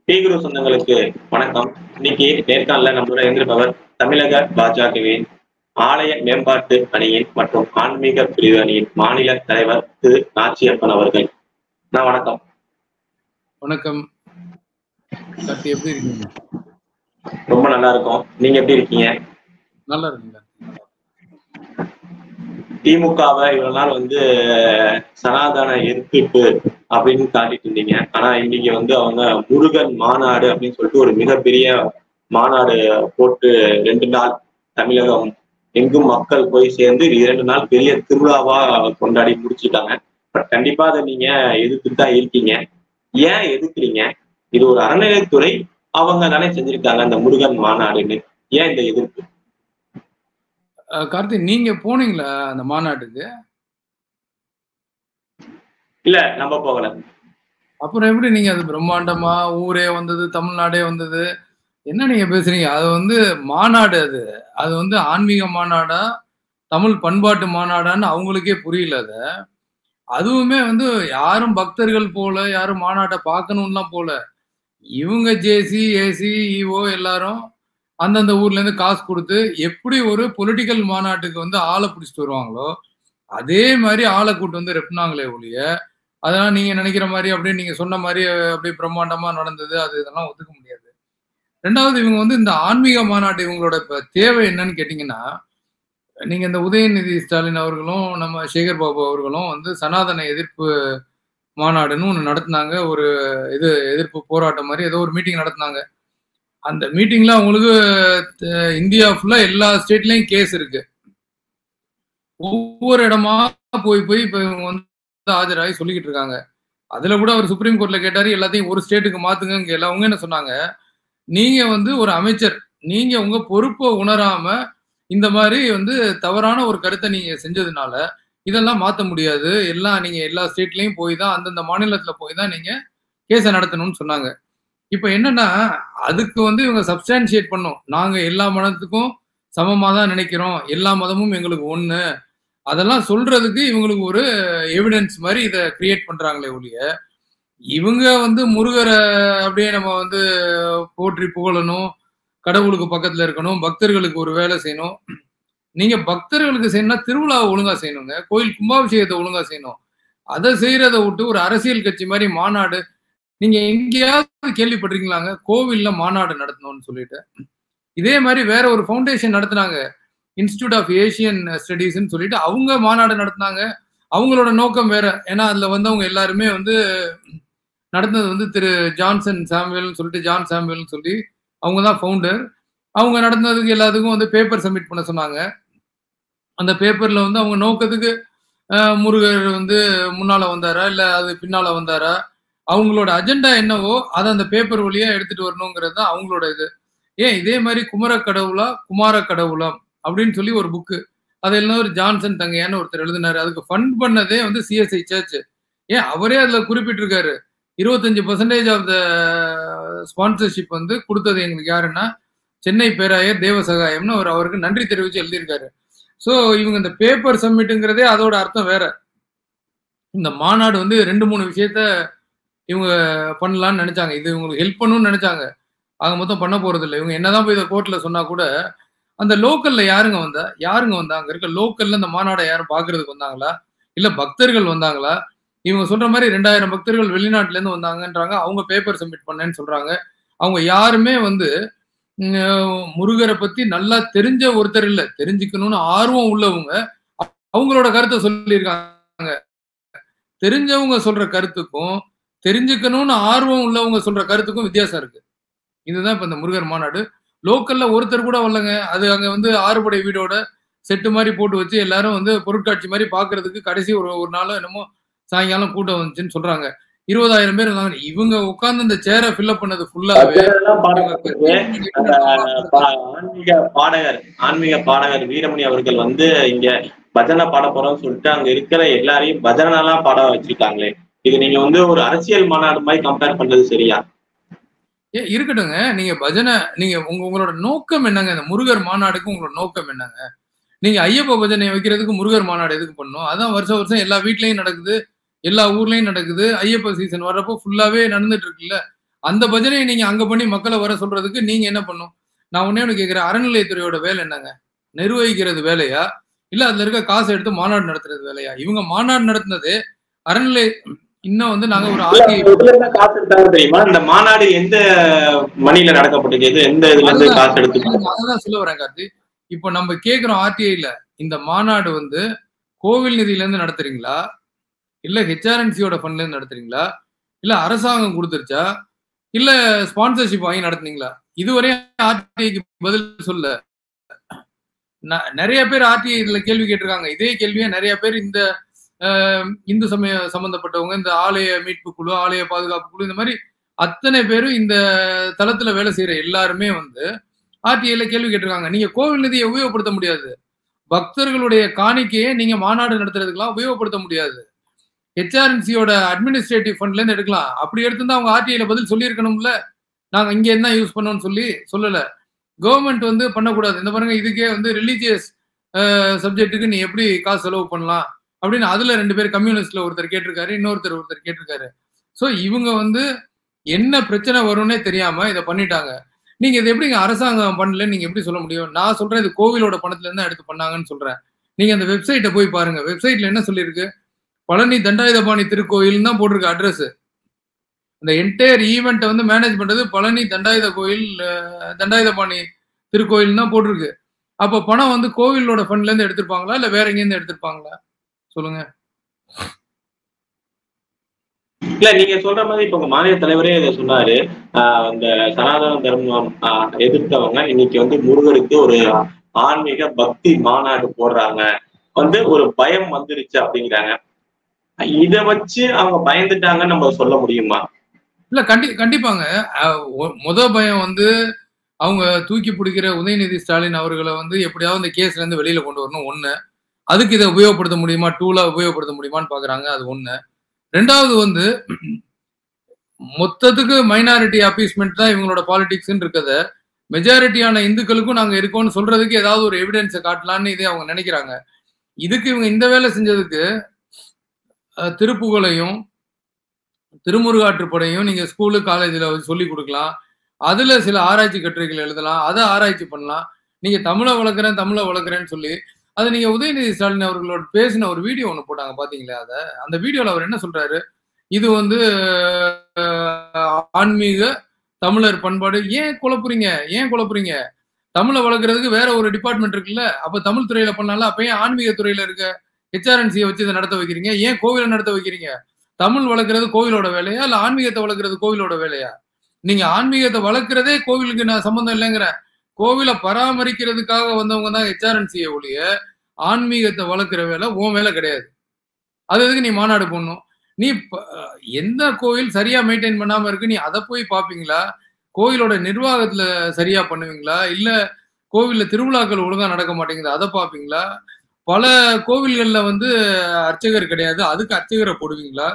டீகுரு சொந்தங்களுக்கு வணக்கம் இன்னைக்கு நேர்காணல நம்மளோட இருந்திருப்பவர் தமிழக பாஜகவின் ஆலய மேம்பாட்டு அணியின் மற்றும் ஆன்மீக பிரிவு அணியின் மாநில தலைவர் திரு நாச்சியப்பன் அவர்கள் நான் வணக்கம் வணக்கம் கார்த்தி எப்படி இருக்கீங்க ரொம்ப நல்லா இருக்கும் நீங்க எப்படி இருக்கீங்க நல்லா இருக்குங்க திமுகவை இவ்வளவு நாள் வந்து சனாதன எதிர்ப்பு அப்படின்னு காட்டிட்டு இருந்தீங்க ஆனா இன்னைக்கு வந்து அவங்க முருகன் மாநாடு அப்படின்னு சொல்லிட்டு ஒரு மிகப்பெரிய மாநாடு போட்டு ரெண்டு நாள் தமிழகம் எங்கும் மக்கள் போய் சேர்ந்து இரண்டு நாள் பெரிய திருவிழாவா கொண்டாடி முடிச்சுட்டாங்க பட் கண்டிப்பா அதை நீங்க எதிர்த்து தான் இருக்கீங்க ஏன் எதிர்க்கிறீங்க இது ஒரு அறநிலையத்துறை அவங்க தானே செஞ்சிருக்காங்க அந்த முருகன் மாநாடுன்னு ஏன் இந்த எதிர்ப்பு அஹ் கார்த்தி நீங்க போனீங்களா அந்த மாநாட்டுக்கு இல்ல நம்ம போகல அப்புறம் எப்படி நீங்க அது பிரம்மாண்டமா ஊரே வந்தது தமிழ்நாடே வந்தது என்ன நீங்க பேசுறீங்க அது வந்து மாநாடு அது அது வந்து ஆன்மீக மாநாடா தமிழ் பண்பாட்டு மாநாடான்னு அவங்களுக்கே புரியல அது அதுவுமே வந்து யாரும் பக்தர்கள் போல யாரும் மாநாட்டை பார்க்கணும்லாம் போல இவங்க ஜேசி ஏசி இஓ எல்லாரும் அந்தந்த ஊர்ல இருந்து காசு கொடுத்து எப்படி ஒரு பொலிட்டிக்கல் மாநாட்டுக்கு வந்து ஆளை பிடிச்சிட்டு வருவாங்களோ அதே மாதிரி ஆளை கூட்டு வந்து ரெப்புனாங்களே ஒழிய அதெல்லாம் நீங்க நினைக்கிற மாதிரி அப்படியே நீங்க சொன்ன மாதிரி அப்படியே பிரம்மாண்டமா நடந்தது அது இதெல்லாம் ஒத்துக்க முடியாது ரெண்டாவது இவங்க வந்து இந்த ஆன்மீக மாநாட்டு இவங்களோட இப்ப தேவை என்னன்னு கேட்டீங்கன்னா நீங்க இந்த உதயநிதி ஸ்டாலின் அவர்களும் நம்ம சேகர் பாபு அவர்களும் வந்து சனாதன எதிர்ப்பு மாநாடுன்னு ஒன்று நடத்தினாங்க ஒரு இது எதிர்ப்பு போராட்டம் மாதிரி ஏதோ ஒரு மீட்டிங் நடத்தினாங்க அந்த மீட்டிங்ல அவங்களுக்கு அஹ், இந்தியா ஃபுல்லா எல்லா ஸ்டேட்லயும் கேஸ் இருக்கு ஒவ்வொரு இடமா போய் போய் இப்ப இவங்க வந்து ஆஜராகி சொல்லிக்கிட்டு இருக்காங்க அதுல கூட அவர் சுப்ரீம் கோர்ட்ல கேட்டாரு எல்லாத்தையும் ஒரு ஸ்டேட்டுக்கு மாத்துங்கன்னு கேட்கல அவங்க என்ன சொன்னாங்க நீங்க வந்து ஒரு அமைச்சர் நீங்க உங்க பொறுப்பை உணராம இந்த மாதிரி வந்து தவறான ஒரு கருத்தை நீங்க செஞ்சதுனால இதெல்லாம் மாத்த முடியாது எல்லாம் நீங்க எல்லா ஸ்டேட்லயும் போய் தான் அந்தந்த மாநிலத்துல போய் தான் நீங்க கேஸை நடத்தணும்னு சொன்னாங்க இப்ப என்னன்னா அதுக்கு வந்து இவங்க சப்ஸ்டான்சியேட் பண்ணோம் நாங்க எல்லா மதத்துக்கும் சமமா தான் நினைக்கிறோம் எல்லா மதமும் எங்களுக்கு ஒண்ணு அதெல்லாம் சொல்றதுக்கு இவங்களுக்கு ஒரு எவிடன்ஸ் மாதிரி இதை கிரியேட் பண்றாங்களே ஒழிய இவங்க வந்து முருகரை அப்படியே நம்ம வந்து போற்றி புகழணும் கடவுளுக்கு பக்கத்துல இருக்கணும் பக்தர்களுக்கு ஒரு வேலை செய்யணும் நீங்க பக்தர்களுக்கு செய்யணும்னா திருவிழாவை ஒழுங்கா செய்யணுங்க கோயில் கும்பாபிஷேகத்தை ஒழுங்கா செய்யணும் அதை செய்யறதை விட்டு ஒரு அரசியல் கட்சி மாதிரி மாநாடு நீங்க எங்கேயாவது கேள்விப்பட்டிருக்கீங்களாங்க கோவில்ல மாநாடு நடத்தணும்னு சொல்லிட்டு இதே மாதிரி வேற ஒரு ஃபவுண்டேஷன் நடத்துனாங்க இன்ஸ்டியூட் ஆஃப் ஏசியன் ஸ்டடீஸ்ன்னு சொல்லிட்டு அவங்க மாநாடு நடத்தினாங்க அவங்களோட நோக்கம் வேற ஏன்னா அதுல வந்து அவங்க எல்லாருமே வந்து நடந்தது வந்து திரு ஜான்சன் சாமுவேல்னு சொல்லிட்டு ஜான் சாமுவேல்னு சொல்லி அவங்க தான் ஃபவுண்டர் அவங்க நடந்ததுக்கு எல்லாத்துக்கும் வந்து பேப்பர் சப்மிட் பண்ண சொன்னாங்க அந்த பேப்பர்ல வந்து அவங்க நோக்கத்துக்கு அஹ், முருகர் வந்து முன்னால வந்தாரா இல்ல அது பின்னால வந்தாரா அவங்களோட அஜெண்டா என்னவோ அதை அந்த பேப்பர் வழியா எடுத்துட்டு வரணுங்கிறது தான் அவங்களோட இது ஏன் இதே மாதிரி குமர கடவுளா குமார கடவுளம் அப்படின்னு சொல்லி ஒரு புக்கு அது எல்லாம் ஒரு ஜான்சன் தங்கையான்னு ஒருத்தர் எழுதினாரு அதுக்கு ஃபண்ட் பண்ணதே வந்து சிஎஸ்ஐ சர்ச் ஏன் அவரே அதுல குறிப்பிட்டிருக்காரு இருபத்தஞ்சு பர்சன்டேஜ் ஆஃப் த ஸ்பான்சர்ஷிப் வந்து கொடுத்தது எங்களுக்கு யாருன்னா சென்னை பேராயர் தேவசகாயம்னு அவர் அவருக்கு நன்றி தெரிவிச்சு எழுதியிருக்காரு ஸோ இவங்க இந்த பேப்பர் சப்மிட்டுங்கிறதே அதோட அர்த்தம் வேற இந்த மாநாடு வந்து ரெண்டு மூணு விஷயத்த இவங்க பண்ணலாம்னு நினைச்சாங்க இது இவங்களுக்கு ஹெல்ப் பண்ணணும்னு நினைச்சாங்க ஆக மொத்தம் பண்ண போறது இல்லை இவங்க என்னதான் போய் இதை கோர்ட்ல சொன்னா கூட அந்த லோக்கல்ல யாருங்க வந்தா யாருங்க வந்தா அங்க இருக்க லோக்கல்ல இந்த மாநாடை யாரும் பாக்குறதுக்கு வந்தாங்களா இல்ல பக்தர்கள் வந்தாங்களா இவங்க சொல்ற மாதிரி ரெண்டாயிரம் பக்தர்கள் வெளிநாட்டுல இருந்து வந்தாங்கன்றாங்க அவங்க பேப்பர் சப்மிட் பண்ணேன்னு சொல்றாங்க அவங்க யாருமே வந்து உம், முருகரை பத்தி நல்லா தெரிஞ்ச ஒருத்தர் இல்ல தெரிஞ்சுக்கணும்னு ஆர்வம் உள்ளவங்க அவங்களோட கருத்தை சொல்லியிருக்காங்க தெரிஞ்சவங்க சொல்ற கருத்துக்கும் தெரிஞ்சுக்கணும்னு ஆர்வம் உள்ளவங்க சொல்ற கருத்துக்கும் வித்தியாசம் இருக்கு இதுதான் இப்ப இந்த முருகர் மாநாடு லோக்கல்ல ஒருத்தர் கூட வரலங்க அது அங்க வந்து ஆறுபடை வீடோட செட்டு மாதிரி போட்டு வச்சு எல்லாரும் வந்து பொருட்காட்சி மாதிரி பாக்குறதுக்கு கடைசி ஒரு ஒரு நாளோ என்னமோ சாயங்காலம் கூட்டம் வந்துச்சுன்னு சொல்றாங்க இருபதாயிரம் பேர் இருந்தாங்க இவங்க உட்கார்ந்து இந்த சேரை ஃபில்அப் பண்ணது ஃபுல்லாவே அதெல்லாம் பாடப்பட்டிருக்கு. அந்த பா- ஆன்மீக பாடகர் ஆன்மீக பாடகர் வீரமணி அவர்கள் வந்து இங்க பஜனை பாட போறோம்னு சொல்லிட்டு அங்க இருக்கிற எல்லாரையும் பஜனைலாம் பாட வச்சிருக்காங்களே இது நீங்க வந்து ஒரு அரசியல் மாநாடு மாதிரி கம்பேர் பண்றது சரியா ஏ இருக்கட்டுங்க நீங்க பஜனை நீங்க உங்க உங்களோட நோக்கம் என்னங்க இந்த முருகர் மாநாடுக்கு உங்களோட நோக்கம் என்னங்க நீங்க ஐயப்ப பஜனை வைக்கிறதுக்கு முருகர் மாநாடு எதுக்கு பண்ணணும் அதான் வருஷம் வருஷம் எல்லா வீட்லயும் நடக்குது எல்லா ஊர்லயும் நடக்குது ஐயப்ப சீசன் வர்றப்போ ஃபுல்லாவே நடந்துட்டு இருக்குல்ல அந்த பஜனையை நீங்க அங்க பண்ணி மக்களை வர சொல்றதுக்கு நீங்க என்ன பண்ணும் நான் ஒன்னே ஒன்று கேட்கிறேன் அறநிலையத்துறையோட வேலை என்னங்க நிர்வகிக்கிறது வேலையா இல்ல அதுல இருக்க காசை எடுத்து மாநாடு நடத்துறது வேலையா இவங்க மாநாடு நடத்தினது அறநிலை இன்னும் வந்து நாங்க ஒரு இல்ல, ஆர்டிஐ இதுல இருந்து காசு எடுத்தாங்க தெரியுமா இந்த மாநாடு எந்த மணில நடக்கப்பட்டிருக்கு எந்த இதுல இருந்து அதுதான். காசு எடுத்து அதான் சொல்ல வரேன் கார்த்தி இப்போ நம்ம கேக்குறோம் ஆர்டிஐல இந்த மாநாடு வந்து கோவில் நிதியில இருந்து நடத்துறீங்களா இல்ல ஹெச்ஆர்என்சியோட ஃபண்ட்ல இருந்து நடத்துறீங்களா இல்ல அரசாங்கம் கொடுத்துருச்சா இல்ல ஸ்பான்சர்ஷிப் வாங்கி நடத்துனீங்களா இதுவரை ஆர்டிஐக்கு பதில் சொல்ல ந- நிறைய பேர் ஆர்டிஐ இதுல கேள்வி கேட்டிருக்காங்க இதே கேள்வியை நிறைய பேர் இந்த அஹ், இந்து சமய சம்பந்தப்பட்டவங்க இந்த ஆலய மீட்பு குழு ஆலய பாதுகாப்பு குழு இந்த மாதிரி அத்தனை பேரும் இந்த தளத்துல வேலை செய்யற எல்லாருமே வந்து ஆர்டிஐல கேள்வி கேட்டிருக்காங்க நீங்க கோவில் நிதியை உபயோகப்படுத்த முடியாது பக்தர்களுடைய காணிக்கையை நீங்க மாநாடு நடத்துறதுக்கெல்லாம் உபயோகப்படுத்த முடியாது ஹெச்ஆர்என்சியோட அட்மினிஸ்ட்ரேட்டிவ் ஃபண்ட்ல இருந்து எடுக்கலாம் அப்படி எடுத்திருந்தா அவங்க ஆர்டிஐல பதில் சொல்லியிருக்கணும்ல நாங்க இங்க என்ன யூஸ் பண்ணோம்னு சொல்லி சொல்லல கவர்மெண்ட் வந்து பண்ணக்கூடாது இந்த பாருங்க இதுக்கே வந்து ரிலீஜியஸ் சப்ஜெக்ட்டுக்கு நீ எப்படி காசு செலவு பண்ணலாம் அப்படின்னு அதுல ரெண்டு பேர் கம்யூனிஸ்ட்ல ஒருத்தர் கேட்டிருக்காரு இன்னொருத்தர் ஒருத்தர் கேட்டிருக்காரு ஸோ இவங்க வந்து என்ன பிரச்சனை வரும்னே தெரியாம இதை பண்ணிட்டாங்க நீங்க இது எப்படிங்க அரசாங்கம் பண்ணல நீங்க எப்படி சொல்ல முடியும் நான் சொல்றேன் இது கோவிலோட பணத்துல இருந்து எடுத்து பண்ணாங்கன்னு சொல்றேன் நீங்க அந்த வெப்சைட்டை போய் பாருங்க வெப்சைட்ல என்ன சொல்லியிருக்கு பழனி தண்டாயுதபாணி திருக்கோயில் தான் போட்டிருக்கு அட்ரஸ் இந்த என்டையர் ஈவெண்ட்டை வந்து மேனேஜ் பண்றது பழனி தண்டாயுத கோயில் அஹ், தண்டாயுதபாணி திருக்கோயில் தான் போட்டிருக்கு அப்போ பணம் வந்து கோவிலோட ஃபண்ட்ல இருந்து எடுத்திருப்பாங்களா இல்ல வேற எங்கேருந்து எடுத்திருப்பாங்களா சொல்லுங்க இல்ல நீங்க சொல்ற மாதிரி இப்ப உங்க மாநில தலைவரே இதை சொன்னாரு ஆஹ் இந்த சனாதன தர்மம் ஆஹ் எதிர்த்தவங்க இன்னைக்கு வந்து முருகருக்கு ஒரு ஆன்மீக பக்தி மாநாடு போடுறாங்க வந்து ஒரு பயம் வந்துருச்சு அப்படிங்கிறாங்க இத வச்சு அவங்க பயந்துட்டாங்கன்னு நம்ம சொல்ல முடியுமா இல்ல கண்டி கண்டிப்பாங்க அஹ், ஒ- முத பயம் வந்து அவங்க தூக்கி பிடிக்கிற உதயநிதி ஸ்டாலின் அவர்களை வந்து எப்படியாவது இந்த கேஸ்ல இருந்து வெளியில கொண்டு வரணும் ஒண்ணு அதுக்கு இதை உபயோகப்படுத்த முடியுமா டூலா உபயோகப்படுத்த முடியுமான்னு பாக்குறாங்க அது ஒண்ணு ரெண்டாவது வந்து மொத்தத்துக்கு மைனாரிட்டி அப்பீஸ்மெண்ட் தான் இவங்களோட பாலிடிக்ஸ்ன்னு இருக்கத மெஜாரிட்டியான இந்துக்களுக்கும் நாங்க இருக்கோம்னு சொல்றதுக்கு ஏதாவது ஒரு எவிடன்ஸை காட்டலான்னு இதே அவங்க நினைக்கிறாங்க இதுக்கு இவங்க இந்த வேலை செஞ்சதுக்கு அஹ், திருப்புகழையும் திருமுருகாற்றுப்படையும் நீங்க ஸ்கூலு காலேஜில் சொல்லி கொடுக்கலாம் அதுல சில ஆராய்ச்சி கட்டுரைகள் எழுதலாம் அதை ஆராய்ச்சி பண்ணலாம் நீங்க தமிழை வளர்க்குறேன் தமிழை வளர்க்குறேன்னு சொல்லி அது நீங்க உதயநிதி ஸ்டாலின் அவர்களோட பேசின ஒரு வீடியோ ஒன்று போட்டாங்க பாத்தீங்களா அதை அந்த வீடியோல அவர் என்ன சொல்றாரு இது வந்து அஹ், ஆன்மீக தமிழர் பண்பாடு ஏன் குழப்புறீங்க ஏன் குழப்புறீங்க தமிழை வளர்க்குறதுக்கு வேற ஒரு டிபார்ட்மெண்ட் இருக்குல்ல அப்ப தமிழ் துறையில பண்ணாலும் அப்ப ஏன் ஆன்மீக துறையில இருக்க ஹெச்ஆர்என்சியை வச்சு இதை நடத்த வைக்கிறீங்க ஏன் கோவிலை நடத்த வைக்கிறீங்க தமிழ் வளர்க்குறது கோவிலோட வேலையா இல்ல ஆன்மீகத்தை வளர்க்குறது கோவிலோட வேலையா நீங்க ஆன்மீகத்தை வளர்க்குறதே கோவிலுக்கு நான் சம்மந்தம் இல்லைங்கிறேன் கோவிலை பராமரிக்கிறதுக்காக வந்தவங்க தான் ஹெச்ஆர்என்சியை ஒழிய ஆன்மீகத்தை வளர்க்குற வேலை உன் வேலை கிடையாது அது எதுக்கு நீ மாநாடு போடணும் நீ ப- எந்த கோவில் சரியா மெயின்டைன் பண்ணாம இருக்கு நீ அதை போய் பாப்பீங்களா கோவிலோட நிர்வாகத்துல சரியா பண்ணுவீங்களா இல்ல கோவில்ல திருவிழாக்கள் ஒழுங்கா நடக்க மாட்டேங்குது அதை பாப்பீங்களா பல கோவில்கள்ல வந்து அர்ச்சகர் கிடையாது அதுக்கு அர்ச்சகரை போடுவீங்களா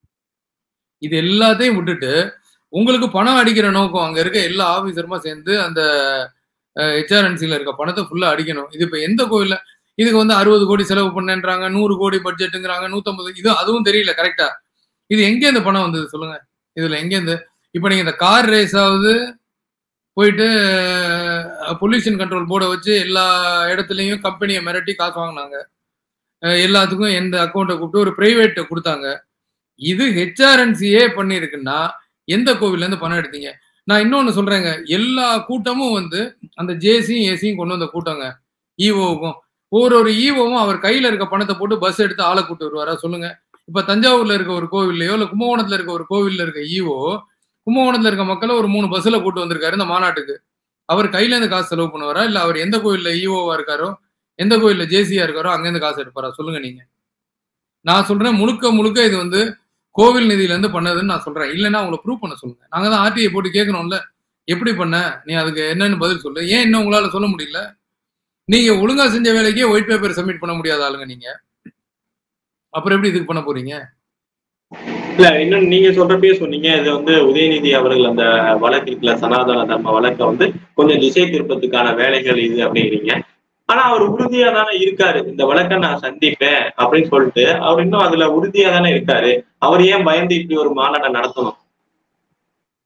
இது எல்லாத்தையும் விட்டுட்டு உங்களுக்கு பணம் அடிக்கிற நோக்கம் அங்க இருக்க எல்லா ஆபீசருமா சேர்ந்து அந்த ஹெச்ஆர்என்சில இருக்க பணத்தை ஃபுல்லா அடிக்கணும் இது இப்ப எந்த கோவில்ல இதுக்கு வந்து அறுபது கோடி செலவு பண்ணேன்றாங்க நூறு கோடி பட்ஜெட்டுங்கிறாங்க நூத்தம்பது இது அதுவும் தெரியல கரெக்டா இது எங்க இந்த பணம் வந்தது சொல்லுங்க இதுல எங்க இருந்து இப்ப நீங்க இந்த கார் ரேஸ் ஆகுது போயிட்டு பொல்யூஷன் கண்ட்ரோல் போர்டை வச்சு எல்லா இடத்துலயும் கம்பெனியை மிரட்டி காசு வாங்கினாங்க அஹ் எல்லாத்துக்கும் எந்த அக்கௌண்ட்டை கூப்பிட்டு ஒரு பிரைவேட்டை கொடுத்தாங்க இது ஹெச்ஆர்என்சியே பண்ணியிருக்குன்னா எந்த கோவில்ல இருந்து பணம் எடுத்தீங்க நான் இன்னொன்னு சொல்றேங்க எல்லா கூட்டமும் வந்து அந்த ஜேசியும் ஏசியும் கொண்டு வந்த கூட்டங்க ஈவோவுக்கும் ஒரு ஒரு ஈவோவும் அவர் கையில இருக்க பணத்தை போட்டு பஸ் எடுத்து ஆளை கூட்டு வருவாரா சொல்லுங்க இப்ப தஞ்சாவூர்ல இருக்க ஒரு கோவில்லையோ இல்ல கும்பகோணத்துல இருக்க ஒரு கோவில்ல இருக்க ஈவோ கும்பகோணத்துல இருக்க மக்களை ஒரு மூணு பஸ்ல கூட்டு வந்திருக்காரு இந்த மாநாட்டுக்கு அவர் கையில இருந்து காசு செலவு பண்ணுவாரா இல்ல அவர் எந்த கோவில்ல ஈவோவா இருக்காரோ எந்த கோவில்ல ஜேசியா இருக்காரோ அங்கிருந்து காசு எடுப்பாரா சொல்லுங்க நீங்க நான் சொல்றேன் முழுக்க முழுக்க இது வந்து கோவில் நிதியில இருந்து பண்ணதுன்னு நான் சொல்றேன் இல்லைன்னா அவங்களை ப்ரூவ் பண்ண சொல்லுங்க நாங்க தான் ஆர்டிஐ போட்டு கேட்கணும்ல எப்படி பண்ண நீ அதுக்கு என்னன்னு பதில் சொல்லு ஏன் இன்னும் உங்களால சொல்ல முடியல நீங்க ஒழுங்கா செஞ்ச வேலைக்கே ஒயிட் பேப்பர் சப்மிட் பண்ண முடியாத ஆளுங்க நீங்க அப்புறம் எப்படி இதுக்கு பண்ண போறீங்க இல்ல இன்னும் நீங்க சொல்றப்பயே சொன்னீங்க இது வந்து உதயநிதி அவர்கள் அந்த வழக்கு இருக்குல்ல சனாதன தர்ம வழக்கை வந்து கொஞ்சம் திசை திருப்பத்துக்கான வேலைகள் இது அப்படிங்கிறீங்க ஆனா அவர் உறுதியா தானே இருக்காரு இந்த வழக்கை நான் சந்திப்பேன் அப்படின்னு சொல்லிட்டு அவர் இன்னும் அதுல உறுதியா தானே இருக்காரு அவர் ஏன் பயந்து இப்படி ஒரு மாநாட்டை நடத்தணும்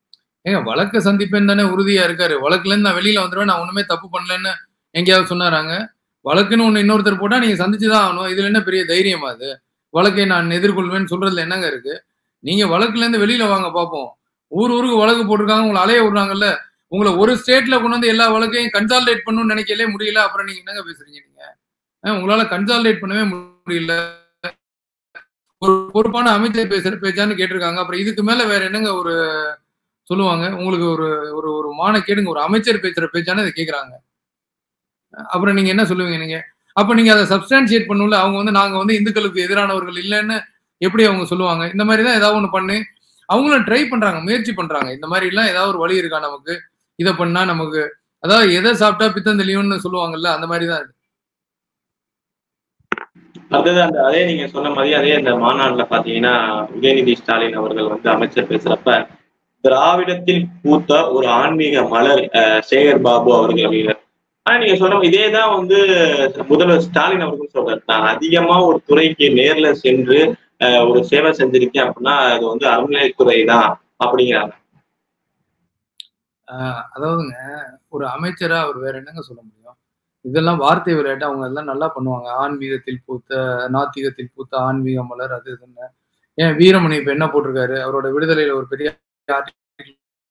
ஏங்க வழக்க சந்திப்பேன் தானே உறுதியா இருக்காரு வழக்குல இருந்து நான் வெளியில வந்துடுவேன் நான் ஒண்ணுமே தப்பு பண்ணலன்னு எங்கேயாவது சொன்னாராங்க வழக்குன்னு ஒண்ணு இன்னொருத்தர் போட்டா நீங்க சந்திச்சுதான் ஆகணும் இதுல என்ன பெரிய தைரியமா அது வழக்கை நான் எதிர்கொள்வேன்னு சொல்றதுல என்னங்க இருக்கு நீங்க வழக்குல இருந்து வெளியில வாங்க பார்ப்போம் ஊர் ஊருக்கு வழக்கு போட்டிருக்காங்க உங்களை அலைய விடுறாங்கல்ல உங்களை ஒரு ஸ்டேட்ல கொண்டு வந்து எல்லா வழக்கையும் கன்சால்டேட் பண்ணணும்னு நினைக்கலே முடியல அப்புறம் நீங்க என்னங்க பேசுறீங்க நீங்க அஹ் உங்களால கன்சால்டேட் பண்ணவே முடியல ஒரு பொறுப்பான அமைச்சர் பேசுற பேச்சான்னு கேட்டிருக்காங்க அப்புறம் இதுக்கு மேல வேற என்னங்க ஒரு சொல்லுவாங்க உங்களுக்கு ஒரு ஒரு ஒரு மான கேடுங்க ஒரு அமைச்சர் பேசுற பேச்சானு இதை கேக்குறாங்க அப்புறம் நீங்க என்ன சொல்லுவீங்க நீங்க அப்ப நீங்க அதை சப்ஸ்டான்சியேட் பண்ணல அவங்க வந்து நாங்க வந்து இந்துக்களுக்கு எதிரானவர்கள் இல்லைன்னு எப்படி அவங்க சொல்லுவாங்க இந்த மாதிரி தான் ஏதாவது ஒண்ணு பண்ணு அவங்களும் ட்ரை பண்றாங்க முயற்சி பண்றாங்க இந்த மாதிரி எல்லாம் ஏதாவது ஒரு வழி இருக்கா நமக்கு இதை பண்ணா நமக்கு அதாவது எதை சாப்பிட்டா பித்தம் தெளியும்னு சொல்லுவாங்கல்ல அந்த மாதிரி தான் இது. அடுத்தது அந்த அதே நீங்க சொன்ன மாதிரி அதே அந்த மாநாடுல பாத்தீங்கன்னா உதயநிதி ஸ்டாலின் அவர்கள் வந்து அமைச்சர் பேசுறப்ப திராவிடத்தில் பூத்த ஒரு ஆன்மீக மலர் அஹ், சேகர் பாபு அவர்கள் அப்படிங்கிறார் ஆனா நீங்க சொன்ன இதே தான் வந்து முதல்வர் ஸ்டாலின் அவர்கள் சொல்றாரு நான் அதிகமா ஒரு துறைக்கு நேர்ல சென்று அஹ், ஒரு சேவை செஞ்சிருக்கேன் அப்படின்னா அது வந்து அறநிலையத்துறை தான் அப்படிங்கிறாங்க ஆஹ் அதாவதுங்க ஒரு அமைச்சரா அவர் வேற என்னங்க சொல்ல முடியும் இதெல்லாம் வார்த்தை விளையாட்டு அவங்க எல்லாம் நல்லா பண்ணுவாங்க ஆன்மீகத்தில் பூத்த நாத்திகத்தில் பூத்த ஆன்மீக மலர் அது இதுன்னு ஏன் வீரமணி இப்ப என்ன போட்டிருக்காரு அவரோட விடுதலையில ஒரு பெரிய article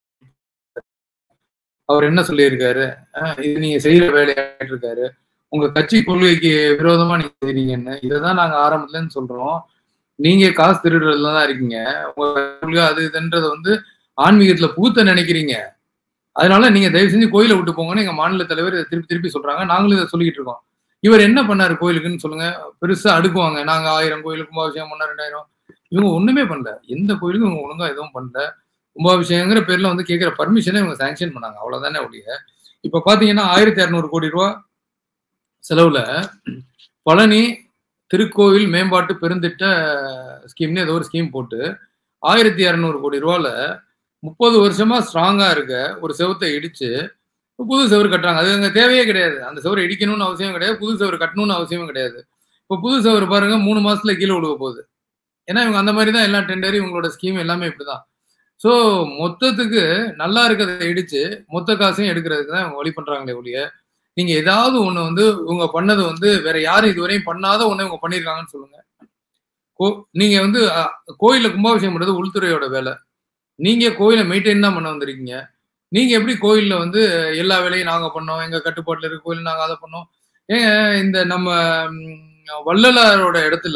அவர் என்ன சொல்லியிருக்காரு ஆஹ் இது நீங்க செய்யற வேலையாட்டு இருக்காரு உங்க கட்சி கொள்கைக்கு விரோதமா நீங்க செய்றீங்கன்னு இதைதான் நாங்க ஆரம்பத்துல இருந்து சொல்றோம் நீங்க காசு திருடுறதுல தான் இருக்கீங்க உங்க கொள்கை அது இதுன்றத வந்து ஆன்மீகத்துல பூத்த நினைக்கிறீங்க அதனால நீங்க தயவு செஞ்சு கோயிலை விட்டு போங்கன்னு எங்க மாநில தலைவர் இதை திருப்பி திருப்பி சொல்றாங்க நாங்களும் இதை சொல்லிக்கிட்டு இருக்கோம் இவர் என்ன பண்ணாரு கோயிலுக்குன்னு சொல்லுங்க பெருசா அடுக்குவாங்க நாங்க ஆயிரம் கோயிலுக்கு கும்பாபிஷேகம் பண்ண ரெண்டாயிரம் இவங்க ஒண்ணுமே பண்ணல எந்த கோயிலுக்கும் இவங்க ஒழுங்கா எதுவும் பண்ணல கும்பாபிஷேகங்கிற பேர்ல வந்து கேட்கிற பர்மிஷனை இவங்க சாங்ஷன் பண்ணாங்க அவ்வளவுதானே ஒழிய இப்ப பாத்தீங்கன்னா ஆயிரத்தி இரநூறு கோடி ரூபா செலவுல பழனி திருக்கோவில் மேம்பாட்டு பெருந்திட்ட ஸ்கீம்னு ஏதோ ஒரு ஸ்கீம் போட்டு ஆயிரத்தி இரநூறு கோடி ரூபால முப்பது வருஷமா ஸ்ட்ராங்கா இருக்க ஒரு செவத்தை இடிச்சு புது செவரு கட்டுறாங்க அது அங்க தேவையே கிடையாது அந்த செவரு இடிக்கணும்னு அவசியம் கிடையாது புது செவரு கட்டணும்னு அவசியமும் கிடையாது இப்போ புது செவரு பாருங்க மூணு மாசத்துல கீழே விழுக போகுது ஏன்னா இவங்க அந்த மாதிரி தான் எல்லா டெண்டர் இவங்களோட ஸ்கீம் எல்லாமே இப்படிதான் ஸோ மொத்தத்துக்கு நல்லா இருக்கிறத இடிச்சு மொத்த காசையும் எடுக்கிறதுக்கு தான் இவங்க வழி பண்றாங்களே ஒழிய நீங்க ஏதாவது ஒண்ணு வந்து இவங்க பண்ணது வந்து வேற யாரும் இதுவரையும் பண்ணாத ஒண்ணு இவங்க பண்ணியிருக்காங்கன்னு சொல்லுங்க கோ நீங்க வந்து அஹ், கோயில்ல கும்பாபிஷேகம் பண்றது உள்துறையோட வேலை நீங்க கோயிலை மெயின்டைன் தான் பண்ண வந்திருக்கீங்க நீங்க எப்படி கோயில்ல வந்து எல்லா வேலையும் நாங்க பண்ணோம் எங்க கட்டுப்பாட்டுல இருக்க கோயில் நாங்க அதை பண்ணோம் ஏங்க இந்த நம்ம ம், வள்ளலாரோட இடத்துல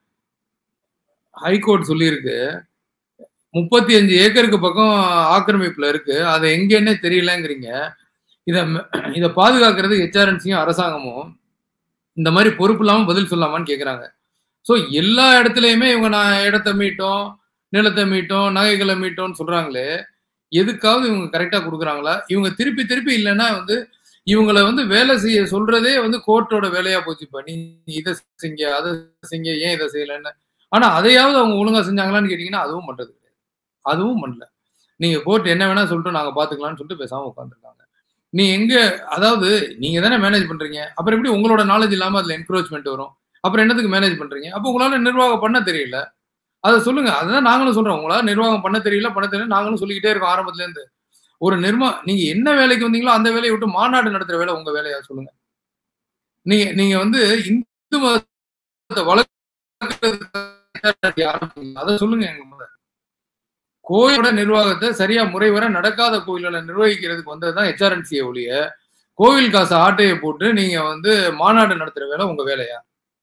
ஹைகோர்ட் சொல்லியிருக்கு முப்பத்தி அஞ்சு ஏக்கருக்கு பக்கம் ஆக்கிரமிப்புல இருக்கு அது எங்கன்னே தெரியலங்கிறீங்க இத ம- இத பாதுகாக்கிறது ஹெச்ஆர்என்சியும் அரசாங்கமும் இந்த மாதிரி பொறுப்பு இல்லாம பதில் சொல்லாமான்னு கேக்குறாங்க ஸோ எல்லா இடத்துலயுமே இவங்க நான் இடத்த மீட்டோம் நிலத்தை மீட்டோம் நகைகளை மீட்டோம்னு சொல்றாங்களே எதுக்காவது இவங்க கரெக்டா கொடுக்குறாங்களா இவங்க திருப்பி திருப்பி இல்லைன்னா வந்து இவங்கள வந்து வேலை செய்ய சொல்றதே வந்து கோர்ட்டோட வேலையா போச்சுப்பா நீ இதை செஞ்ச அதை செஞ்ச ஏன் இதை செய்யலன்னு ஆனா அதையாவது அவங்க ஒழுங்கா செஞ்சாங்களான்னு கேட்டீங்கன்னா அதுவும் பண்றது கிடையாது அதுவும் பண்ணல நீங்க கோர்ட் என்ன வேணா சொல்லிட்டு நாங்க பாத்துக்கலாம்னு சொல்லிட்டு பேசாம உட்காந்துருக்காங்க நீ எங்க அதாவது நீங்க தானே மேனேஜ் பண்றீங்க அப்புறம் எப்படி உங்களோட நாலேஜ் இல்லாம அதுல என்க்ரோச்மெண்ட் வரும் அப்புறம் என்னத்துக்கு மேனேஜ் பண்றீங்க அப்போ உங்களால நிர்வாகம் பண்ண தெரியல அதை சொல்லுங்க அதுதான் நாங்களும் சொல்றோம் உங்களால நிர்வாகம் பண்ண தெரியல பண்ண தெரியல நாங்களும் சொல்லிக்கிட்டே இருக்கோம் ஆரம்பத்துல இருந்து ஒரு நிர்மா நீங்க என்ன வேலைக்கு வந்தீங்களோ அந்த வேலையை விட்டு மாநாடு நடத்துற வேலை உங்க வேலையா சொல்லுங்க நீங்க நீங்க வந்து இந்து மதத்தை வளர்க்கறதுக்கு ஆரம்பிச்சீங்க. அதை சொல்லுங்க எங்க முதல்ல. கோயிலோட நிர்வாகத்தை சரியா முறைவர நடக்காத கோயில்களை நிர்வகிக்கிறதுக்கு வந்ததுதான் ஹெச்ஆர்என்சியை ஒழிய கோவில் காசு ஆட்டையை போட்டு நீங்க வந்து மாநாடு நடத்துற வேலை உங்க வேலையா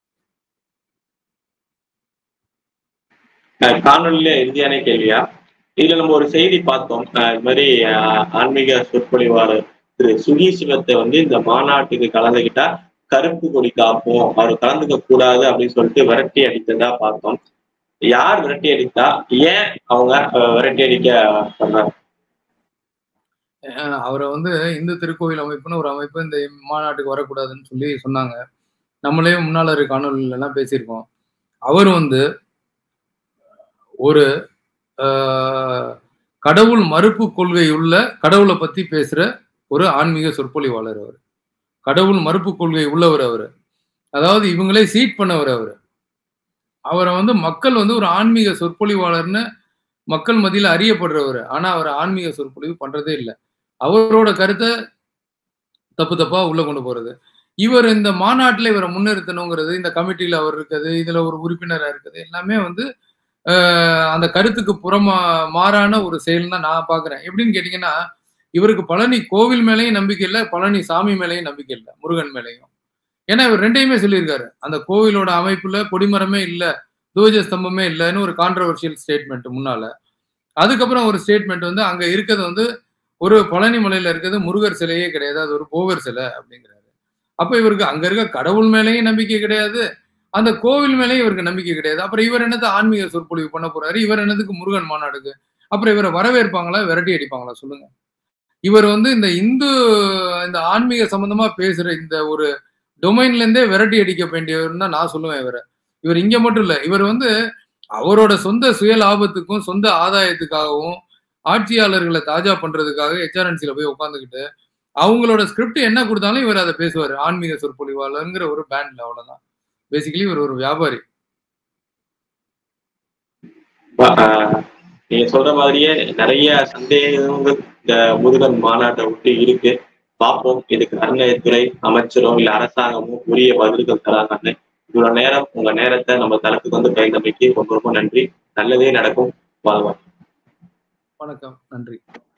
அஹ் காணொலியில இறுதியான கேள்வியா இதுல நம்ம ஒரு செய்தி பார்த்தோம் அஹ் இது மாதிரி அஹ், ஆன்மீக சொற்பொழிவாளர் திரு சுகி சிவத்தை வந்து இந்த மாநாட்டுக்கு கலந்துகிட்டா கருப்பு கொடி காப்போம் அவர் கலந்துக்க கூடாது அப்படின்னு சொல்லிட்டு விரட்டி அடித்ததா பார்த்தோம் யார் விரட்டி அடித்தா ஏன் அவங்க அஹ், விரட்டி அடிக்க சொன்னாங்க அஹ் அவரை வந்து இந்து திருக்கோயில் அமைப்புன்னு ஒரு அமைப்பு இந்த மாநாட்டுக்கு வரக்கூடாதுன்னு சொல்லி சொன்னாங்க நம்மளே முன்னாள் இருக்க காணொலியில எல்லாம் பேசியிருக்கோம் அவர் வந்து ஒரு ஆஹ், கடவுள் மறுப்பு கொள்கை உள்ள கடவுளை பத்தி பேசுற ஒரு ஆன்மீக சொற்பொழிவாளர் அவர் கடவுள் மறுப்பு கொள்கை உள்ளவர் அவர் அதாவது இவங்களே சீட் பண்ணவர் அவர் அவரை வந்து மக்கள் வந்து ஒரு ஆன்மீக சொற்பொழிவாளர்னு மக்கள் மத்தியில் அறியப்படுறவர் ஆனா அவர் ஆன்மீக சொற்பொழிவு பண்றதே இல்லை அவரோட கருத்தை தப்பு தப்பா உள்ள கொண்டு போறது இவர் இந்த மாநாட்டில் இவரை முன்னிறுத்தணுங்கிறது இந்த கமிட்டியில அவர் இருக்குது இதுல ஒரு உறுப்பினராக இருக்குது எல்லாமே வந்து அந்த கருத்துக்கு புறமா மாறான ஒரு செயல் தான் நான் பாக்குறேன் எப்படின்னு கேட்டீங்கன்னா இவருக்கு பழனி கோவில் மேலேயும் நம்பிக்கை இல்லை பழனி சாமி மேலேயும் நம்பிக்கை இல்லை முருகன் மேலேயும் ஏன்னா இவர் ரெண்டையுமே சொல்லியிருக்காரு அந்த கோவிலோட அமைப்புல கொடிமரமே இல்லை தூஜ ஸ்தம்பமே இல்லைன்னு ஒரு கான்ட்ரவர்ஷியல் ஸ்டேட்மெண்ட் முன்னால அதுக்கப்புறம் ஒரு ஸ்டேட்மெண்ட் வந்து அங்க இருக்கிறது வந்து ஒரு பழனி மலையில இருக்கிறது முருகர் சிலையே கிடையாது அது ஒரு போவர் சிலை அப்படிங்கிறாரு அப்ப இவருக்கு அங்க இருக்க கடவுள் மேலேயும் நம்பிக்கை கிடையாது அந்த கோவில் மேலேயும் இவருக்கு நம்பிக்கை கிடையாது அப்புறம் இவர் என்னது ஆன்மீக சொற்பொழிவு பண்ண போறாரு இவர் என்னதுக்கு முருகன் மாநாடுக்கு அப்புறம் இவரை வரவேற்பாங்களா விரட்டி அடிப்பாங்களா சொல்லுங்க இவர் வந்து இந்த இந்து இந்த ஆன்மீக சம்பந்தமா பேசுற இந்த ஒரு டொமைன்ல இருந்தே விரட்டி அடிக்க வேண்டியவர் தான் நான் சொல்லுவேன் இவரை இவர் இங்க மட்டும் இல்ல இவர் வந்து அவரோட சொந்த சுய லாபத்துக்கும் சொந்த ஆதாயத்துக்காகவும் ஆட்சியாளர்களை தாஜா பண்றதுக்காக ஹெச்ஆர்என்சில போய் உட்காந்துக்கிட்டு அவங்களோட ஸ்கிரிப்ட் என்ன கொடுத்தாலும் இவர் அதை பேசுவார் ஆன்மீக சொற்பொழிவாளருங்கிற ஒரு பேண்ட்ல அவ்வளவுதான் பேசிக்கலி இவர் ஒரு வியாபாரி நீங்க சொல்ற மாதிரியே நிறைய சந்தேகங்கள் இந்த முருகன் மாநாட்டை விட்டு இருக்கு பார்ப்போம் இதுக்கு அறநிலையத்துறை அமைச்சரும் இல்ல அரசாங்கமும் உரிய பதில்கள் தராங்கன்னு இவ்வளவு நேரம் உங்க நேரத்தை நம்ம தளத்துக்கு வந்து கைதமைக்கு ரொம்ப ரொம்ப நன்றி நல்லதே நடக்கும் வாழ்வாங்க வணக்கம் நன்றி